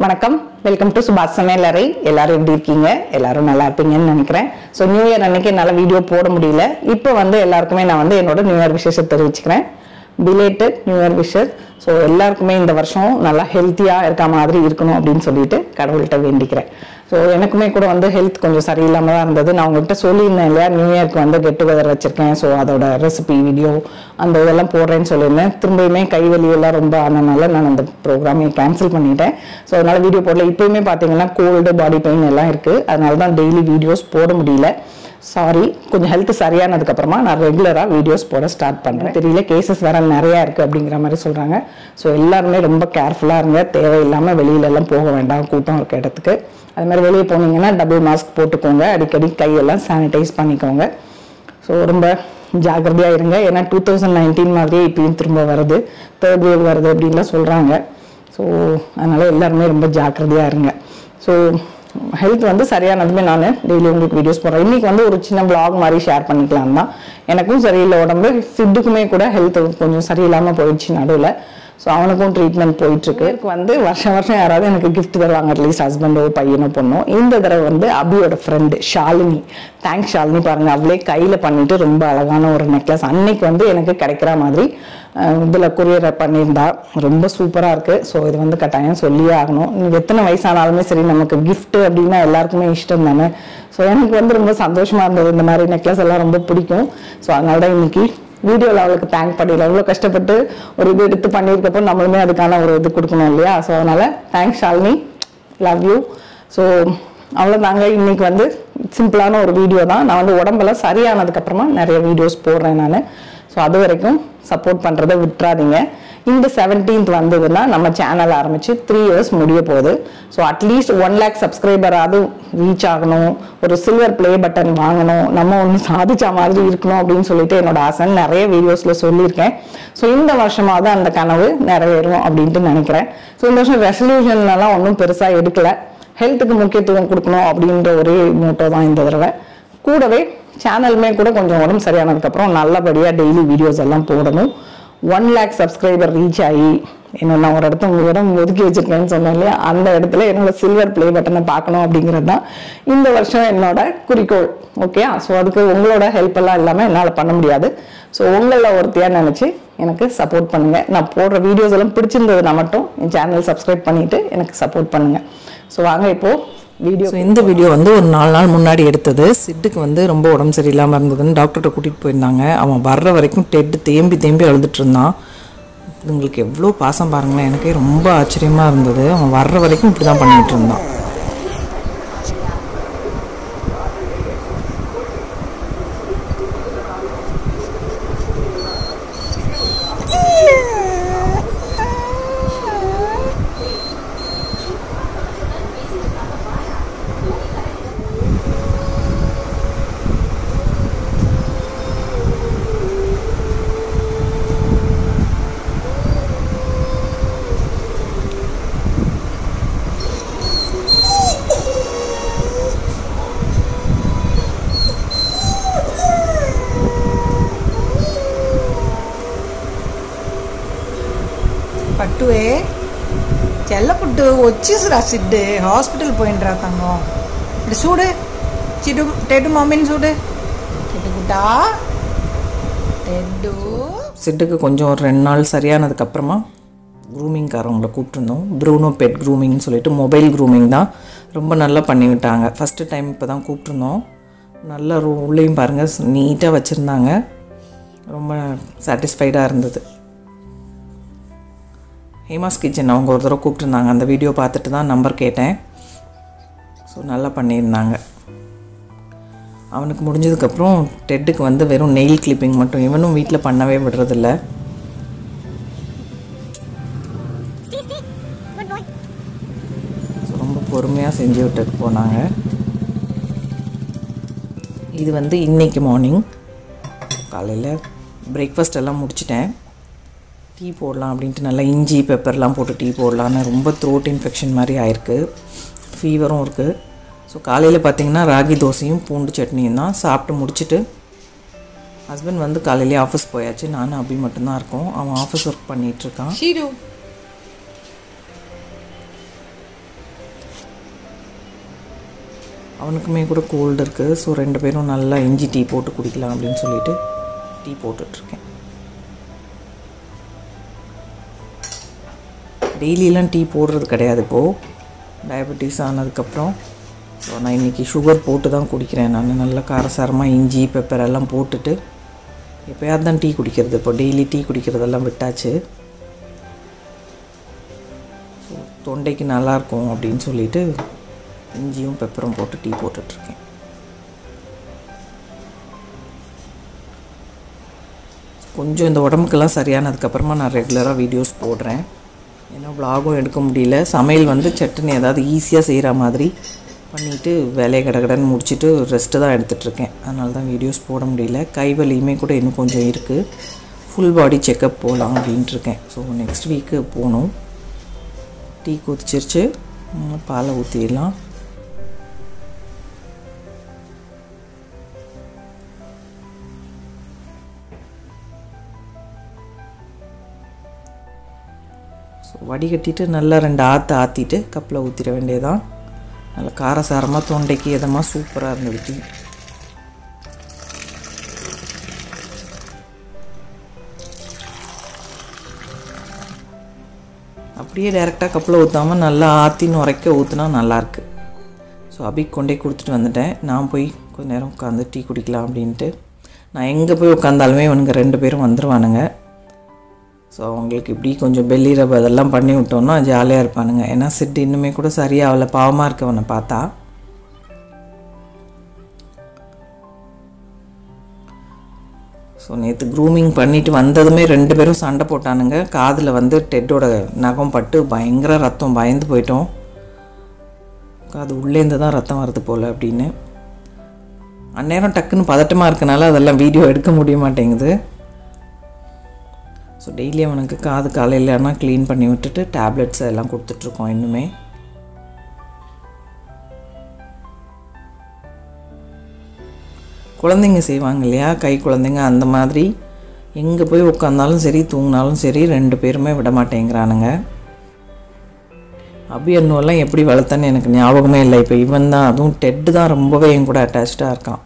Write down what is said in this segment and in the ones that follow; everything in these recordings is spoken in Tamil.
வணக்கம் வெல்கம் டு சுபாஷ் சமையலறை எல்லாரும் எப்படி இருக்கீங்க எல்லாரும் நல்லா இருப்பீங்கன்னு நினைக்கிறேன் ஸோ நியூ இயர் அன்னைக்கு என்னால் வீடியோ போட முடியல இப்போ வந்து எல்லாருக்குமே நான் வந்து என்னோட நியூ இயர் விஷயத்தை தெரிவிச்சுக்கிறேன் belated new year wishes so எல்லாருக்குமே இந்த வருஷம் நல்லா ஹெல்த்தியாக இருக்க மாதிரி இருக்கணும் அப்படின்னு சொல்லிட்டு கடவுள்கிட்ட வேண்டிக்கிறேன் ஸோ எனக்குமே கூட வந்து ஹெல்த் கொஞ்சம் சரியில்லாமல் தான் இருந்தது நான் உங்கள்கிட்ட சொல்லியிருந்தேன் இல்லையா நியூ இயர்க்கு வந்து கெட் டுகெதர் வச்சிருக்கேன் ஸோ அதோட ரெசிபி வீடியோ அந்த இதெல்லாம் போடுறேன்னு சொல்லியிருந்தேன் திரும்பியுமே கை வலி எல்லாம் ரொம்ப ஆனனால நான் அந்த ப்ரோக்ராமே கேன்சல் பண்ணிட்டேன் ஸோ அதனால வீடியோ போடல இப்போயுமே பார்த்தீங்கன்னா கோல்டு பாடி பெயின் எல்லாம் இருக்குது அதனால தான் டெய்லி வீடியோஸ் போட முடியல சாரி கொஞ்சம் ஹெல்த் சரியானதுக்கு அப்புறமா நான் ரெகுலராக வீடியோஸ் போட ஸ்டார்ட் பண்ணுறேன் தெரியல கேசஸ் வேற நிறையா இருக்குது அப்படிங்கிற மாதிரி சொல்கிறாங்க ஸோ எல்லாருமே ரொம்ப கேர்ஃபுல்லாக இருங்க தேவையில்லாமல் வெளியில எல்லாம் போக வேண்டாம் கூட்டம் இருக்க இடத்துக்கு அது மாதிரி வெளியே போனீங்கன்னா டபுள் மாஸ்க் போட்டுக்கோங்க அடிக்கடி கையெல்லாம் சானிடைஸ் பண்ணிக்கோங்க ஸோ ரொம்ப ஜாக்கிரதையாக இருங்க ஏன்னா டூ தௌசண்ட் நைன்டீன் மாதிரியே இப்பயும் திரும்ப வருது தேர்ட் வேவ் வருது அப்படின்லாம் சொல்கிறாங்க ஸோ அதனால் எல்லாருமே ரொம்ப ஜாக்கிரதையாக இருங்க ஸோ ஹெல்த் வந்து சரியானதுமே நான் டெய்லி உங்களுக்கு வீடியோஸ் போடுறேன் இன்னைக்கு வந்து ஒரு சின்ன vlog மாதிரி ஷேர் பண்ணிக்கலாம் தான் எனக்கும் சரியில்லை உடம்பு சிட்டுக்குமே கூட ஹெல்த் கொஞ்சம் சரியில்லாமல் போயிடுச்சு நடுவில் ஸோ அவனுக்கும் ட்ரீட்மெண்ட் போயிட்டு இருக்கு எனக்கு வந்து வருஷம் வருஷம் யாராவது எனக்கு கிஃப்ட் தருவாங்க அட்லீஸ்ட் ஹஸ்பண்டோ பையனோ பொண்ணோ இந்த தடவை வந்து அபியோட ஃப்ரெண்டு ஷாலினி தேங்க்ஸ் ஷாலினி பாருங்க அவளே கையில் பண்ணிட்டு ரொம்ப அழகான ஒரு நெக்லஸ் அன்னைக்கு வந்து எனக்கு கிடைக்கிற மாதிரி இதில் கொரியர் பண்ணியிருந்தா ரொம்ப சூப்பராக இருக்குது ஸோ இது வந்து கட்டாயம் சொல்லியே ஆகணும் நீங்கள் எத்தனை வயசானாலுமே சரி நமக்கு gift அப்படின்னா எல்லாருக்குமே இஷ்டம் தானே ஸோ எனக்கு வந்து ரொம்ப சந்தோஷமாக இருந்தது இந்த மாதிரி நெக்லஸ் எல்லாம் ரொம்ப பிடிக்கும் ஸோ அதனால தான் இன்னைக்கு வீடியோவில் அவளுக்கு தேங்க் பண்ணிடல அவ்வளோ கஷ்டப்பட்டு ஒரு இது எடுத்து பண்ணியிருக்கப்போ நம்மளுமே அதுக்கான ஒரு இது கொடுக்கணும் இல்லையா ஸோ அதனால thanks Shalini love you so அவ்வளோதாங்க இன்னைக்கு வந்து சிம்பிளான ஒரு வீடியோ தான் நான் வந்து உடம்பெல்லாம் சரியானதுக்கப்புறமா நிறைய வீடியோஸ் போடுறேன் நான் ஸோ அது வரைக்கும் சப்போர்ட் பண்ணுறதை விட்டுறாதீங்க இந்த செவன்டீன்த் வந்ததுன்னா நம்ம சேனல் ஆரம்பிச்சு த்ரீ இயர்ஸ் முடிய போகுது ஸோ அட்லீஸ்ட் ஒன் லேக் சப்ஸ்கிரைபராவது ரீச் ஆகணும் ஒரு சில்வர் ப்ளே பட்டன் வாங்கணும் நம்ம ஒன்று சாதிச்ச மாதிரி இருக்கணும் அப்படின்னு சொல்லிட்டு என்னோட ஆசைன்னு நிறைய வீடியோஸில் சொல்லியிருக்கேன் ஸோ இந்த வருஷமாவது அந்த கனவு நிறைவேறும் அப்படின்ட்டு நினைக்கிறேன் ஸோ இந்த வருஷம் ரெசல்யூஷன்லாம் ஒன்றும் பெருசாக எடுக்கல ஹெல்த்துக்கு முக்கியத்துவம் கொடுக்கணும் அப்படின்ற ஒரே மோட்டோ தான் இந்த தடவை கூடவே சேனலுமே கூட கொஞ்சம் உடம்பு சரியானதுக்கப்புறம் நல்லபடியாக டெய்லி வீடியோஸ் எல்லாம் போடணும் ஒன் லேக் சப்ஸ்கிரைபர் ரீச் ஆகி என்ன நான் ஒரு இடத்த இடம் ஒதுக்கி வச்சிருக்கேன்னு சொன்னேன் இல்லையா அந்த இடத்துல என்னோட சில்வர் ப்ளே பட்டனை பார்க்கணும் அப்படிங்கிறது தான் இந்த வருஷம் என்னோட குறிக்கோள் ஓகே ஸோ அதுக்கு உங்களோட ஹெல்ப் எல்லாம் இல்லாமல் என்னால் பண்ண முடியாது ஸோ உங்களில் ஒருத்தையாக நினச்சி எனக்கு சப்போர்ட் பண்ணுங்க நான் போடுற வீடியோஸ் எல்லாம் பிடிச்சிருந்ததுனா மட்டும் என் சேனல் சப்ஸ்கிரைப் பண்ணிட்டு எனக்கு சப்போர்ட் பண்ணுங்க ஸோ வாங்க இப்போ வீடியோ ஸோ இந்த வீடியோ வந்து ஒரு நாலு நாள் முன்னாடி எடுத்தது சிட்டுக்கு வந்து ரொம்ப உடம்பு சரியில்லாமல் இருந்ததுன்னு டாக்டர்கிட்ட கூட்டிகிட்டு போயிருந்தாங்க அவன் வர்ற வரைக்கும் டெட்டு தேம்பி தேம்பி அழுதுட்டு இருந்தான் இதுங்களுக்கு எவ்வளோ பாசம் பாருங்களேன் எனக்கே ரொம்ப ஆச்சரியமாக இருந்தது அவன் வர்ற வரைக்கும் இப்படி தான் பண்ணிகிட்டு இருந்தான் పట్టువే చెల్లపుట్టు వచ్చేసిరా సిడ్డు హాస్పిటల్ పోయిండ్రా తంగం ఇప్పుడు చూడు చిడు టెడ్డు మమ్మీని చూడు టెడ్డు గుడ్డా టెడ్డు சிட்டுக்கு கொஞ்சம் ஒரு ரெண்டு நாள் சரியானதுக்கப்புறமா க்ரூமிங்காரவங்கள கூப்பிட்டுருந்தோம் ப்ரூனோ பெட் க்ரூமிங்னு சொல்லிட்டு மொபைல் க்ரூமிங் தான் ரொம்ப நல்லா பண்ணி விட்டாங்க ஃபஸ்ட்டு டைம் இப்போ தான் கூப்பிட்டுருந்தோம் நல்லா ரூ உள்ளேயும் பாருங்கள் நீட்டாக வச்சுருந்தாங்க ரொம்ப சாட்டிஸ்ஃபைடாக இருந்தது ஹேமாஸ் கிச்சன் அவங்க ஒரு தடவை கூப்பிட்டுருந்தாங்க அந்த வீடியோ பார்த்துட்டு தான் நம்பர் கேட்டேன் ஸோ நல்லா பண்ணியிருந்தாங்க அவனுக்கு முடிஞ்சதுக்கப்புறம் டெட்டுக்கு வந்து வெறும் நெயில் கிளிப்பிங் மட்டும் இவனும் வீட்டில் பண்ணவே விடுறதில்ல So, ரொம்ப பொறுமையாக செஞ்சு விட்டுட்டு போனாங்க இது வந்து இன்னைக்கு மார்னிங் காலையில் பிரேக்ஃபாஸ்ட் எல்லாம் முடிச்சிட்டேன் டீ போடலாம் அப்படின்ட்டு நல்லா இஞ்சி பெப்பர்லாம் போட்டு டீ போடலான்னு ரொம்ப த்ரோட் இன்ஃபெக்ஷன் மாதிரி ஆயிருக்கு ஃபீவரும் இருக்குது ஸோ காலையில் பார்த்தீங்கன்னா ராகி தோசையும் பூண்டு சட்னியும் தான் சாப்பிட்டு முடிச்சுட்டு ஹஸ்பண்ட் வந்து காலையிலேயே ஆஃபீஸ் போயாச்சு நானும் அபி மட்டும்தான் இருக்கோம் அவன் ஆஃபீஸ் ஒர்க் பண்ணிகிட்ருக்கான் ஷீரு அவனுக்குமே கூட கோல்டு இருக்குது ஸோ ரெண்டு பேரும் நல்லா இஞ்சி டீ போட்டு குடிக்கலாம் அப்படின்னு சொல்லிட்டு டீ போட்டுட்ருக்கேன் டெய்லியெலாம் டீ போடுறது கிடையாது இப்போது டயபெட்டிஸ் ஆனதுக்கப்புறம் ஸோ நான் இன்றைக்கி சுகர் போட்டு தான் குடிக்கிறேன் நான் நல்லா காரசாரமாக இஞ்சி பெப்பர் எல்லாம் போட்டுட்டு எப்போயாவது தான் டீ குடிக்கிறது இப்போ டெய்லி டீ குடிக்கிறதெல்லாம் விட்டாச்சு ஸோ தொண்டைக்கு நல்லாயிருக்கும் அப்படின்னு சொல்லிட்டு இஞ்சியும் பெப்பரும் போட்டு டீ போட்டுட்ருக்கேன் கொஞ்சம் இந்த உடம்புக்கெல்லாம் சரியானதுக்கப்புறமா நான் ரெகுலராக வீடியோஸ் போடுறேன் ஏன்னா vlog-ம் எடுக்க முடியல சமையல் வந்து சட்டுன்னு ஏதாவது ஈஸியாக செய்கிற மாதிரி பண்ணிவிட்டு வேலையை கடகடன்னு முடிச்சுட்டு ரெஸ்ட்டு தான் எடுத்துகிட்ருக்கேன் அதனால தான் வீடியோஸ் போட முடியல கை வலியுமே கூட இன்னும் கொஞ்சம் இருக்குது ஃபுல் பாடி செக்கப் போகலாம் அப்படின்ட்டு இருக்கேன் ஸோ நெக்ஸ்ட் வீக்கு போகணும் டீ கொதிச்சிருச்சு ம், பாலை ஊற்றிடலாம் ஸோ வடிகட்டிட்டு நல்லா ரெண்டு ஆற்று ஆற்றிட்டு கப்பில் ஊற்றிட வேண்டியதான் நல்லா காரசாரமாக தொண்டைக்கு இதமாக சூப்பராக இருந்தது டீ அப்படியே டைரெக்டாக கப்பில் ஊற்றாமல் நல்லா ஆற்றின்னு உரைக்க ஊற்றுனா நல்லாயிருக்கு ஸோ அபிக் கொண்டே கொடுத்துட்டு வந்துட்டேன் நான் போய் கொஞ்ச நேரம் உட்காந்து டீ குடிக்கலாம் அப்படின்ட்டு நான் எங்கே போய் உட்காந்தாலுமே இவனுங்க ரெண்டு பேரும் வந்துடுவானுங்க ஸோ அவங்களுக்கு இப்படி கொஞ்சம் பெல்லி ரப் அதெல்லாம் பண்ணி விட்டோம்னா ஜாலியாக இருப்பானுங்க ஏன்னா சிட்டு இன்னுமே கூட சரியாக அவளை பாவமாக இருக்கவனை பார்த்தா ஸோ நேற்று க்ரூமிங் பண்ணிட்டு வந்ததுமே ரெண்டு பேரும் சண்டை போட்டானுங்க காதில் வந்து டெட்டோட நகம் பட்டு பயங்கர ரத்தம் பயந்து போயிட்டோம் காது உள்ளேருந்து தான் ரத்தம் வருது போல் அப்படின்னு அந்நேரம் டக்குன்னு பதட்டமாக இருக்கனால அதெல்லாம் வீடியோ எடுக்க முடிய மாட்டேங்குது ஸோ டெய்லி அவனுக்கு காது காலையிலனா க்ளீன் பண்ணி விட்டுட்டு டேப்லெட்ஸ் எல்லாம் கொடுத்துட்ருக்கோம் இன்னுமே குழந்தைங்க செய்வாங்க இல்லையா கை குழந்தைங்க அந்த மாதிரி எங்கே போய் உட்காந்தாலும் சரி தூங்கினாலும் சரி ரெண்டு பேருமே விட மாட்டேங்கிறானுங்க அபி அண்ணுவெல்லாம் எப்படி வளர்த்தேன்னு எனக்கு ஞாபகமே இல்லை இப்போ இவன் தான் அதுவும் டெட்டு தான் ரொம்பவே என் கூட அட்டாச்சாக இருக்கான்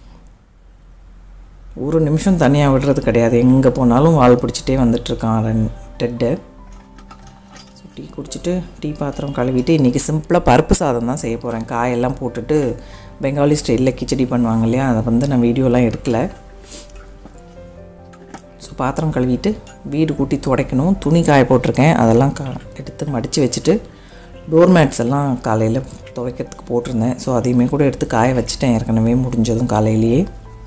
ஒரு நிமிஷம் தனியாக விடுறது கிடையாது எங்கே போனாலும் வால் பிடிச்சிட்டே வந்துட்டுருக்கான் ரென் டெட்டு ஸோ டீ குடிச்சிட்டு டீ பாத்திரம் கழுவிட்டு இன்றைக்கி சிம்பிளாக பருப்பு சாதம் தான் செய்ய போகிறேன் காயெல்லாம் போட்டுட்டு பெங்காலி ஸ்டைலில் கிச்சடி பண்ணுவாங்க இல்லையா அதை வந்து நான் வீடியோலாம் எடுக்கலை ஸோ பாத்திரம் கழுவிட்டு வீடு கூட்டி துடைக்கணும் துணி காய போட்டிருக்கேன் அதெல்லாம் கா எடுத்து மடித்து வச்சுட்டு டோர் மேட்ஸ் எல்லாம் காலையில் துவைக்கிறதுக்கு போட்டிருந்தேன் ஸோ அதையுமே கூட எடுத்து காய வச்சுட்டேன் ஏற்கனவே முடிஞ்சதும் காலையிலேயே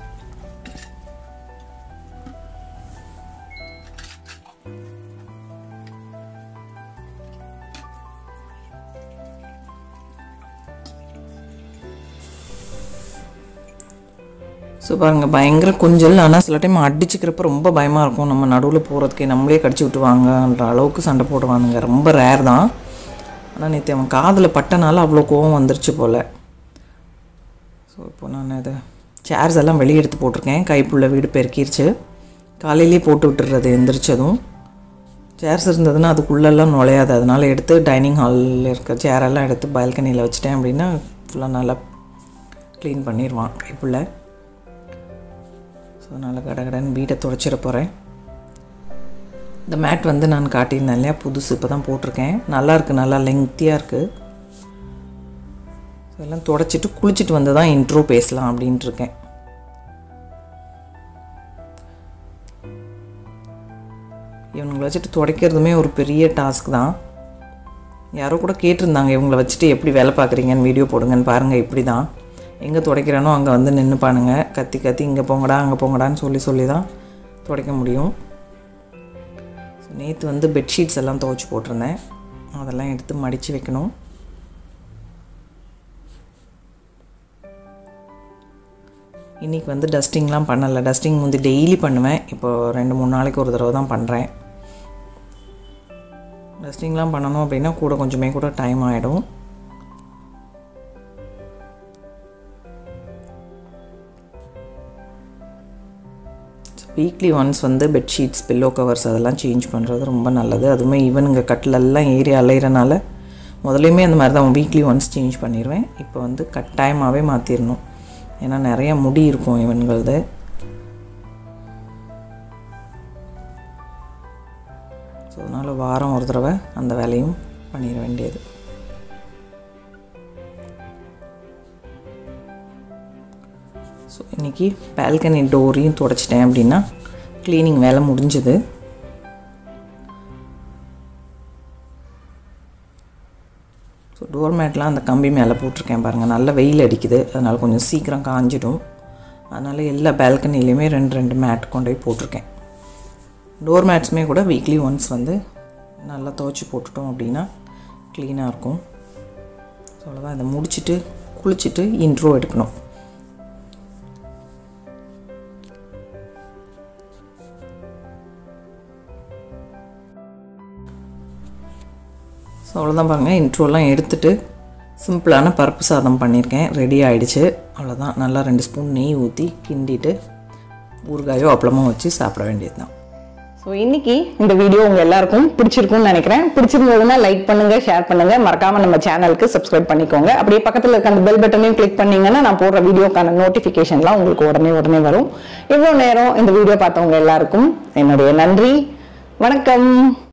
ஸோ பாருங்க பயங்கர கொஞ்சல் ஆனால் சில டைம் அடிச்சுக்கிறப்ப ரொம்ப பயமாக இருக்கும் நம்ம நடுவில் போகிறதுக்கே நம்மளே கடிச்சு விட்டுவாங்கன்ற அளவுக்கு சண்டை போடுவானுங்க ரொம்ப ரேர் தான் ஆனால் நேற்று அவன் காதில் பட்டனால அவ்வளோ கோவம் வந்துருச்சு போல் ஸோ இப்போ நான் இதை சேர்ஸ் எல்லாம் வெளியே எடுத்து போட்டிருக்கேன் கைப்புள்ள வீடு பெருக்கிருச்சு காலையிலேயே போட்டு விட்டுறது எந்திரிச்சதும் சேர்ஸ் இருந்ததுன்னா அதுக்குள்ளெல்லாம் நுழையாது அதனால எடுத்து டைனிங் ஹாலில் இருக்க சேரெல்லாம் எடுத்து பால்கனியில் வச்சுட்டேன் அப்படின்னா ஃபுல்லாக நல்லா க்ளீன் பண்ணிடுவான் கைப்புள்ள ஸோ அதனால் கடகடன்னு வீட்டை துடைச்சிட போகிறேன் இந்த மேட் வந்து நான் காட்டியிருந்தேன் இல்லையா புதுசு இப்போ தான் போட்டிருக்கேன் நல்லா இருக்கு நல்லா லெங்க்த்தியாக இருக்குது ஸோ எல்லாம் துடைச்சிட்டு குளிச்சுட்டு வந்து தான் இன்ட்ரோ பேசலாம் அப்படின்ட்டு இருக்கேன் இவங்களை வச்சுட்டு துடைக்கிறதுமே ஒரு பெரிய டாஸ்க் தான் யாரோ கூட கேட்டிருந்தாங்க இவங்களை வச்சுட்டு எப்படி வேலை பார்க்குறீங்கன்னு வீடியோ போடுங்கன்னு பாருங்கள் இப்படி தான் எங்கே துடைக்கிறானோ அங்கே வந்து நின்றுப்பானுங்க கத்தி கத்தி இங்கே போங்கடா அங்கே போங்கடான்னு சொல்லி சொல்லி தான் துடைக்க முடியும் ஸோ நேற்று வந்து பெட்ஷீட்ஸ் எல்லாம் துவைச்சி போட்டிருந்தேன் அதெல்லாம் எடுத்து மடித்து வைக்கணும் இன்றைக்கி வந்து டஸ்டிங்லாம் பண்ணலை டஸ்டிங் வந்து டெய்லி பண்ணுவேன் இப்போ ரெண்டு மூணு நாளைக்கு ஒரு தடவை தான் பண்ணுறேன் டஸ்டிங்லாம் பண்ணணும் அப்படின்னா கூட கொஞ்சமே கூட டைம் ஆகிடும் வீக்லி ஒன்ஸ் வந்து பெட்ஷீட்ஸ் பில்லோ கவர்ஸ் அதெல்லாம் சேஞ்ச் பண்ணுறது ரொம்ப நல்லது அதுவுமே ஈவன் இங்கே கட்டிலெல்லாம் ஏறி அலையிறனால முதலையுமே அந்த மாதிரி தான் வீக்லி ஒன்ஸ் சேஞ்ச் பண்ணிடுவேன் இப்போ வந்து கட்டாயமாகவே மாற்றிடணும் ஏன்னா நிறைய முடி இருக்கும் இவன்களது ஸோ அதனால் வாரம் ஒரு தடவை அந்த வேலையும் பண்ணிட வேண்டியது ஸோ இன்றைக்கி பால்கனி டோரையும் துடைச்சிட்டேன் அப்படின்னா க்ளீனிங் வேலை முடிஞ்சுது ஸோ டோர் மேட்லாம் அந்த கம்பி மேலே போட்டிருக்கேன் பாருங்கள் நல்ல வெயில் அடிக்குது அதனால் கொஞ்சம் சீக்கிரம் காஞ்சிடும் அதனால் எல்லா பால்கனிலையுமே ரெண்டு ரெண்டு மேட் கொண்டு போய் போட்டிருக்கேன் டோர் மேட்ஸுமே கூட வீக்லி ஒன்ஸ் வந்து நல்லா துவைச்சி போட்டுட்டோம் அப்படின்னா க்ளீனாக இருக்கும் ஸோ அவ்வளோதான் இதை முடிச்சுட்டு குளிச்சுட்டு இன்ட்ரோ எடுக்கணும் ஸோ அவ்வளோதான் பாருங்கள் இன்ட்ரோலாம் எடுத்துட்டு சிம்பிளான பருப்பு சாதம் பண்ணியிருக்கேன் ரெடி ஆகிடுச்சு அவ்வளோதான் நல்லா ரெண்டு ஸ்பூன் நெய் ஊற்றி கிண்டிட்டு ஊறுகாயோ அப்பளமோ வச்சு சாப்பிட வேண்டியது தான் ஸோ இன்னைக்கு இந்த வீடியோ உங்க எல்லாருக்கும் பிடிச்சிருக்கும்னு நினைக்கிறேன் பிடிச்சிருந்ததுன்னா லைக் பண்ணுங்க ஷேர் பண்ணுங்க மறக்காம நம்ம சேனலுக்கு சப்ஸ்கிரைப் பண்ணிக்கோங்க அப்படியே பக்கத்துல இருக்க அந்த பெல் பட்டனையும் கிளிக் பண்ணீங்கன்னா நான் போடுற வீடியோக்கான நோட்டிஃபிகேஷன்லாம் உங்களுக்கு உடனே உடனே வரும் இவ்வளோ நேரம் இந்த வீடியோ பார்த்தவங்க எல்லாருக்கும் என்னுடைய நன்றி வணக்கம்